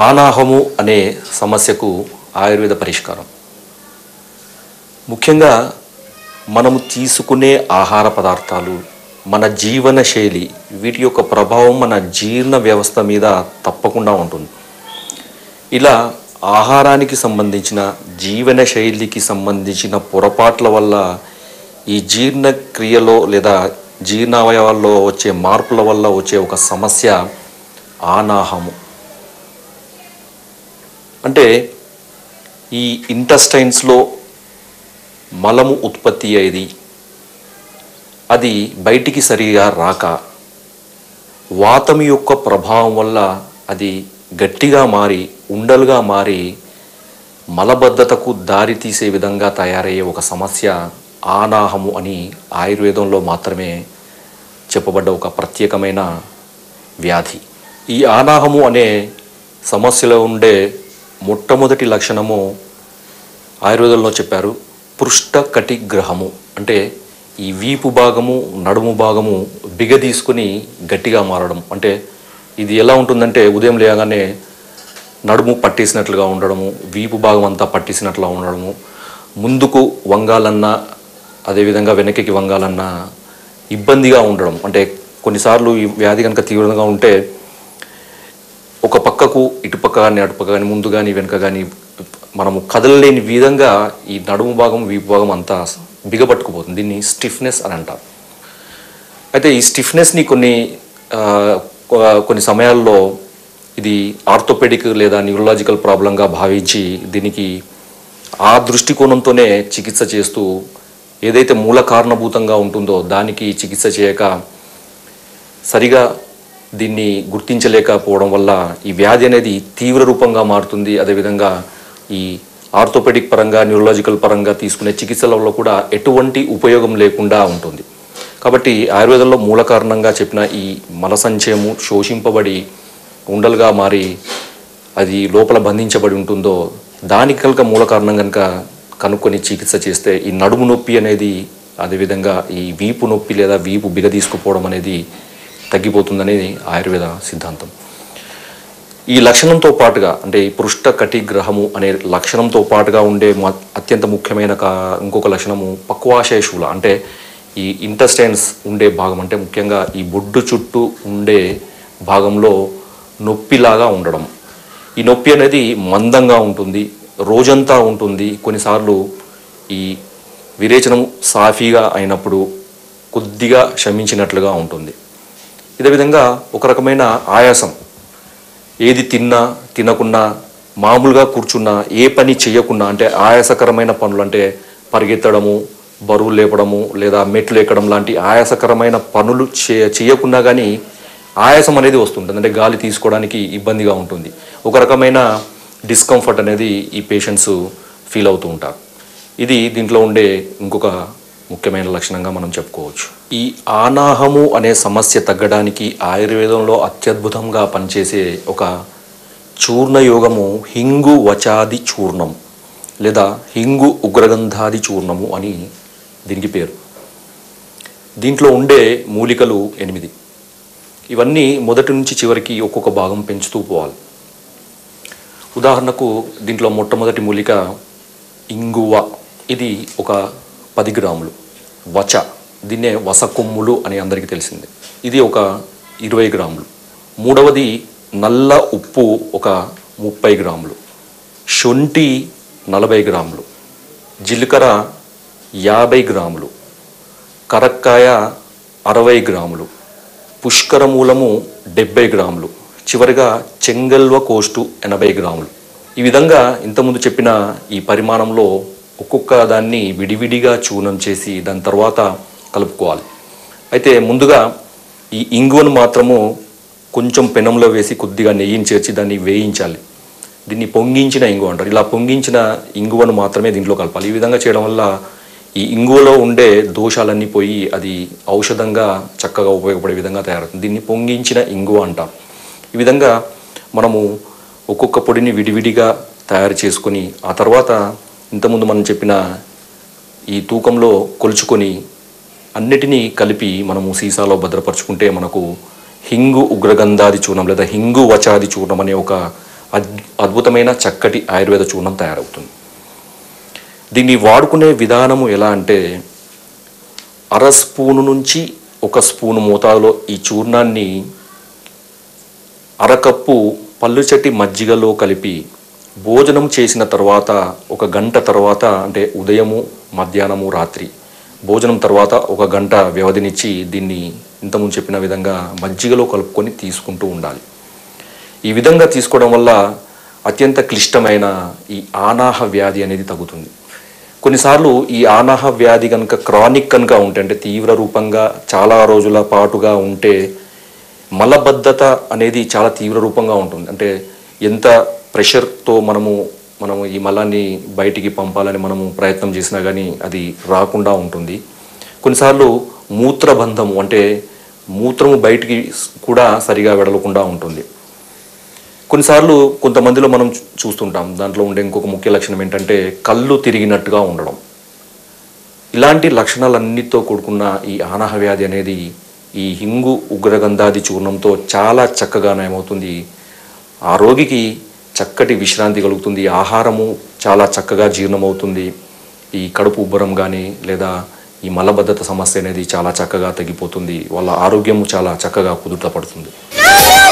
ఆనాహము అనే సమస్యకు ఆయుర్వేద పరిష్కారం ముఖ్యంగా మనము తీసుకునే ఆహార పదార్థాలు మన జీవన శైలి వీటి యొక్క ప్రభావం మన జీర్ణ వ్యవస్థ మీద తప్పకుండా ఉంటుంది ఇలా ఆహారానికి సంబంధించిన జీవన శైలికి సంబంధించిన పొరపాట్ల వల్ల ఈ జీర్ణక్రియలో లేదా జీర్ణావయవాల్లో వచ్చే మార్పుల వల్ల వచ్చే ఒక సమస్య ఆనాహము అంటే ఈ ఇంటస్టైన్స్లో మలము ఉత్పత్తి అయ్యేది అది బయటికి సరిగా రాక వాతం యొక్క ప్రభావం వల్ల అది గట్టిగా మారి ఉండలుగా మారి మలబద్ధతకు దారి తీసే విధంగా తయారయ్యే ఒక సమస్య ఆనాహము అని ఆయుర్వేదంలో మాత్రమే చెప్పబడ్డ ఒక ప్రత్యేకమైన వ్యాధి ఈ ఆనాహము అనే సమస్యలో ఉండే మొట్టమొదటి లక్షణము ఆయుర్వేదంలో చెప్పారు పృష్ఠ కటిగ్రహము అంటే ఈ వీపు భాగము నడుము భాగము బిగదీసుకుని గట్టిగా మారడం అంటే ఇది ఎలా ఉంటుందంటే ఉదయం లేవగానే నడుము పట్టేసినట్లుగా ఉండడము వీపు భాగం అంతా పట్టేసినట్లుగా ఉండడము ముందుకు వంగాలన్నా అదేవిధంగా వెనక్కి వంగాలన్నా ఇబ్బందిగా ఉండడం అంటే కొన్నిసార్లు ఈ వ్యాధి కనుక తీవ్రంగా ఉంటే ఒక పక్కకు ఇటు పక్క కానీ అటు పక్క కానీ ముందు కానీ వెనుక కానీ మనము కదలలేని విధంగా ఈ నడుము భాగం వీపు భాగం అంతా బిగపట్టుకుపోతుంది దీన్ని స్టిఫ్నెస్ అని అంటారు అయితే ఈ స్టిఫ్నెస్ని కొన్ని ఆ, కొ- కొన్ని సమయాల్లో ఇది ఆర్థోపెడిక్ లేదా న్యూరలాజికల్ ప్రాబ్లంగా భావించి దీనికి ఆ దృష్టికోణంతోనే చికిత్స చేస్తూ ఏదైతే మూల కారణభూతంగా ఉంటుందో దానికి చికిత్స చేయక సరిగా దీన్ని గుర్తించలేకపోవడం వల్ల ఈ వ్యాధి అనేది తీవ్ర రూపంగా మారుతుంది అదేవిధంగా ఈ ఆర్థోపెడిక్ పరంగా న్యూరలాజికల్ పరంగా తీసుకునే చికిత్సలలో కూడా ఎటువంటి ఉపయోగం లేకుండా ఉంటుంది కాబట్టి ఆయుర్వేదంలో మూల కారణంగా చెప్పిన ఈ మలసంచయము శోషింపబడి ఉండలుగా మారి అది లోపల బంధించబడి ఉంటుందో దానికి కనుక మూల కారణం కనుక కనుక్కొని చికిత్స చేస్తే ఈ నడుము నొప్పి అనేది అదేవిధంగా ఈ వీపు నొప్పి లేదా వీపు బిగ తీసుకుపోవడం అనేది తగ్గిపోతుందనేది ఆయుర్వేద సిద్ధాంతం ఈ లక్షణంతో పాటుగా అంటే ఈ పృష్ఠ కటిగ్రహము అనే లక్షణంతో పాటుగా ఉండే మ- అత్యంత ముఖ్యమైన కా- ఇంకొక లక్షణము పక్వాశయశూల అంటే ఈ ఇంటెస్టైన్స్ ఉండే భాగం అంటే ముఖ్యంగా ఈ బొడ్డు చుట్టూ ఉండే భాగంలో నొప్పిలాగా ఉండడం ఈ నొప్పి అనేది మందంగా ఉంటుంది రోజంతా ఉంటుంది కొన్నిసార్లు ఈ విరేచనం సాఫీగా అయినప్పుడు కొద్దిగా శమించినట్లుగా ఉంటుంది ఇదే విధంగా ఒక రకమైన ఆయాసం ఏది తిన్నా తినకున్నా మామూలుగా కూర్చున్నా ఏ పని చేయకున్నా అంటే ఆయాసకరమైన పనులు అంటే పరిగెత్తడము బరువు లేపడము లేదా మెట్లు ఎక్కడం లాంటి ఆయాసకరమైన పనులు చే చేయకున్నా కానీ ఆయాసం అనేది వస్తుంటుంది అంటే గాలి తీసుకోవడానికి ఇబ్బందిగా ఉంటుంది ఒక రకమైన డిస్కంఫర్ట్ అనేది ఈ పేషెంట్స్ ఫీల్ అవుతూ ఉంటారు ఇది దీంట్లో ఉండే ఇంకొక ముఖ్యమైన లక్షణంగా మనం చెప్పుకోవచ్చు ఈ ఆనాహము అనే సమస్య తగ్గడానికి ఆయుర్వేదంలో అత్యద్భుతంగా పనిచేసే ఒక చూర్ణ యోగము హింగు వచాది చూర్ణం లేదా హింగు ఉగ్రగంధాది చూర్ణము అని దీనికి పేరు దీంట్లో ఉండే మూలికలు ఎనిమిది ఇవన్నీ మొదటి నుంచి చివరికి ఒక్కొక్క భాగం పెంచుతూ పోవాలి ఉదాహరణకు దీంట్లో మొట్టమొదటి మూలిక ఇంగువ ఇది ఒక పది గ్రాములు వచ దీన్నే వసకొమ్ములు అని అందరికీ తెలిసింది ఇది ఒక ఇరవై గ్రాములు మూడవది నల్ల ఉప్పు ఒక ముప్పై గ్రాములు శొంఠి నలభై గ్రాములు జీలకర్ర యాభై గ్రాములు కరక్కాయ అరవై గ్రాములు పుష్కరమూలము డెబ్బై గ్రాములు చివరిగా చెంగల్వ కోస్టు ఎనభై గ్రాములు ఈ విధంగా ఇంతకుముందు చెప్పిన ఈ పరిమాణంలో ఒక్కొక్క దాన్ని విడివిడిగా చూర్ణం చేసి దాని తర్వాత కలుపుకోవాలి అయితే ముందుగా ఈ ఇంగువను మాత్రము కొంచెం పెనంలో వేసి కొద్దిగా నెయ్యిని చేర్చి దాన్ని వేయించాలి దీన్ని పొంగించిన ఇంగువ అంటారు ఇలా పొంగించిన ఇంగువను మాత్రమే దీంట్లో కలపాలి ఈ విధంగా చేయడం వల్ల ఈ ఇంగువలో ఉండే దోషాలన్నీ పోయి అది ఔషధంగా చక్కగా ఉపయోగపడే విధంగా తయారవుతుంది దీన్ని పొంగించిన ఇంగువ అంటాం ఈ విధంగా మనము ఒక్కొక్క పొడిని విడివిడిగా తయారు చేసుకొని ఆ తర్వాత ఇంతకుముందు మనం చెప్పిన ఈ తూకంలో కొలుచుకొని అన్నిటినీ కలిపి మనము సీసాలో భద్రపరుచుకుంటే మనకు హింగు ఉగ్రగంధాది చూర్ణం లేదా హింగు వచాది చూర్ణం అనే ఒక అద్- అద్భుతమైన చక్కటి ఆయుర్వేద చూర్ణం తయారవుతుంది దీన్ని వాడుకునే విధానము ఎలా అంటే అర స్పూను నుంచి ఒక స్పూను మోతాదులో ఈ చూర్ణాన్ని అరకప్పు పళ్ళు చెట్టి మజ్జిగలో కలిపి భోజనం చేసిన తర్వాత ఒక గంట తర్వాత అంటే ఉదయము మధ్యాహ్నము రాత్రి భోజనం తర్వాత ఒక గంట వ్యవధినిచ్చి దీన్ని ఇంతకుముందు చెప్పిన విధంగా మజ్జిగలో కలుపుకొని తీసుకుంటూ ఉండాలి ఈ విధంగా తీసుకోవడం వల్ల అత్యంత క్లిష్టమైన ఈ ఆనాహ వ్యాధి అనేది తగ్గుతుంది కొన్నిసార్లు ఈ ఆనాహ వ్యాధి కనుక క్రానిక్ కనుక ఉంటే అంటే తీవ్ర రూపంగా చాలా రోజుల పాటుగా ఉంటే మలబద్ధత అనేది చాలా తీవ్ర రూపంగా ఉంటుంది అంటే ఎంత ప్రెషర్తో మనము మనము ఈ మలాన్ని బయటికి పంపాలని మనము ప్రయత్నం చేసినా కానీ అది రాకుండా ఉంటుంది కొన్నిసార్లు మూత్రబంధము అంటే మూత్రము బయటికి కూడా సరిగా వెడలకుండా ఉంటుంది కొన్నిసార్లు కొంతమందిలో మనం చూ- చూస్తుంటాం దాంట్లో ఉండే ఇంకొక ముఖ్య లక్షణం ఏంటంటే కళ్ళు తిరిగినట్టుగా ఉండడం ఇలాంటి లక్షణాలన్నిటితో కూడుకున్న ఈ ఆనాహ వ్యాధి అనేది ఈ హింగు ఉగ్రగంధాది చూర్ణంతో చాలా చక్కగా నయమవుతుంది ఆ రోగికి చక్కటి విశ్రాంతి కలుగుతుంది ఆహారము చాలా చక్కగా జీర్ణమవుతుంది ఈ కడుపు ఉబ్బరం కానీ లేదా ఈ మలబద్ధత సమస్య అనేది చాలా చక్కగా తగ్గిపోతుంది వాళ్ళ ఆరోగ్యము చాలా చక్కగా కుదుట పడుతుంది No!